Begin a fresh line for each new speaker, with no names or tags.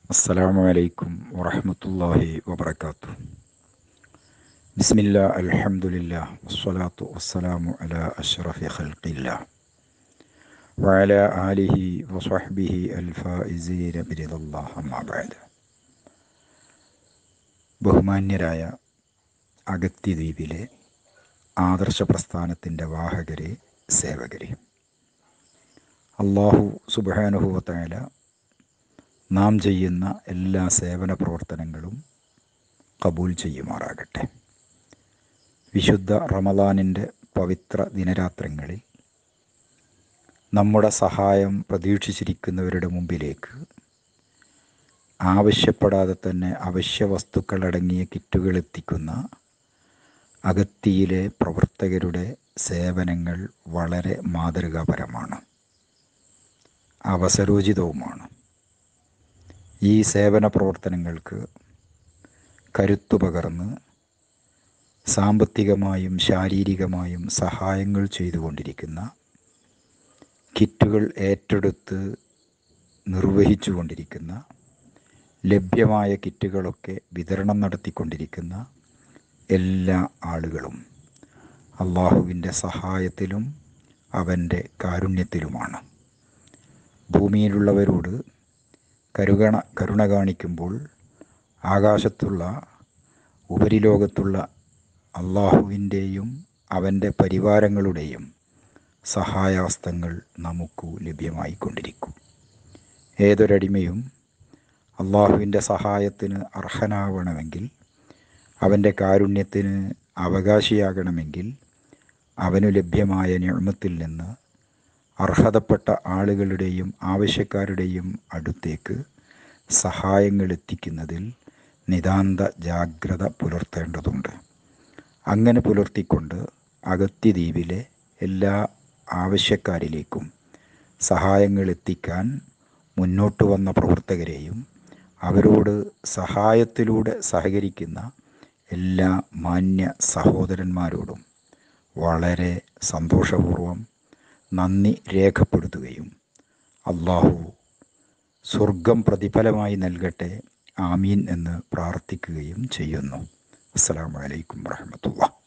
السلام عليكم ورحمة الله وبركاته بسم الله الحمد لله والصلاة والسلام على أشرف خلق الله وعلى آله وصحبه الفائزين برضا الله أما بعد ബഹുമാന്യരായ അഗത്തി ദ്വീപിലെ ആദർശ പ്രസ്ഥാനത്തിൻ്റെ വാഹകരെ സേവകരെ അള്ളാഹു സുബാനുഭവത്തായ നാം ചെയ്യുന്ന എല്ലാ സേവന പ്രവർത്തനങ്ങളും കബൂൽ ചെയ്യുമാറാകട്ടെ വിശുദ്ധ റമദാനിൻ്റെ പവിത്ര ദിനരാത്രങ്ങളിൽ നമ്മുടെ സഹായം പ്രതീക്ഷിച്ചിരിക്കുന്നവരുടെ മുമ്പിലേക്ക് ആവശ്യപ്പെടാതെ തന്നെ അവശ്യ വസ്തുക്കളടങ്ങിയ കിറ്റുകൾ എത്തിക്കുന്ന അഗത്തിയിലെ പ്രവർത്തകരുടെ സേവനങ്ങൾ വളരെ മാതൃകാപരമാണ് അവസരോചിതവുമാണ് ഈ സേവന പ്രവർത്തനങ്ങൾക്ക് കരുത്തു പകർന്ന് സാമ്പത്തികമായും ശാരീരികമായും സഹായങ്ങൾ ചെയ്തുകൊണ്ടിരിക്കുന്ന കിറ്റുകൾ ഏറ്റെടുത്ത് നിർവഹിച്ചു കൊണ്ടിരിക്കുന്ന ലഭ്യമായ കിറ്റുകളൊക്കെ വിതരണം നടത്തിക്കൊണ്ടിരിക്കുന്ന എല്ലാ ആളുകളും അള്ളാഹുവിൻ്റെ സഹായത്തിലും അവൻ്റെ കാരുണ്യത്തിലുമാണ് ഭൂമിയിലുള്ളവരോട് കരുകണ കരുണ കാണിക്കുമ്പോൾ ആകാശത്തുള്ള ഉപരിലോകത്തുള്ള അള്ളാഹുവിൻ്റെയും അവൻ്റെ പരിവാരങ്ങളുടെയും സഹായാസ്തങ്ങൾ നമുക്ക് ലഭ്യമായിക്കൊണ്ടിരിക്കും ഏതൊരടിമയും അള്ളാഹുവിൻ്റെ സഹായത്തിന് അർഹനാവണമെങ്കിൽ അവൻ്റെ കാരുണ്യത്തിന് അവകാശിയാകണമെങ്കിൽ അവനു ലഭ്യമായ നിയമത്തിൽ നിന്ന് അർഹതപ്പെട്ട ആളുകളുടെയും ആവശ്യക്കാരുടെയും അടുത്തേക്ക് സഹായങ്ങൾ എത്തിക്കുന്നതിൽ നിതാന്ത ജാഗ്രത പുലർത്തേണ്ടതുണ്ട് അങ്ങനെ പുലർത്തിക്കൊണ്ട് അഗത്തി ദ്വീപിലെ എല്ലാ ആവശ്യക്കാരിലേക്കും സഹായങ്ങൾ എത്തിക്കാൻ മുന്നോട്ട് വന്ന പ്രവർത്തകരെയും അവരോട് സഹായത്തിലൂടെ സഹകരിക്കുന്ന എല്ലാ മാന്യ സഹോദരന്മാരോടും വളരെ സന്തോഷപൂർവം നന്ദി രേഖപ്പെടുത്തുകയും അള്ളാഹു സ്വർഗം പ്രതിഫലമായി നൽകട്ടെ ആമീൻ എന്ന് പ്രാർത്ഥിക്കുകയും ചെയ്യുന്നു അസ്സാം വലൈക്കും വാഹമത്തുള്ള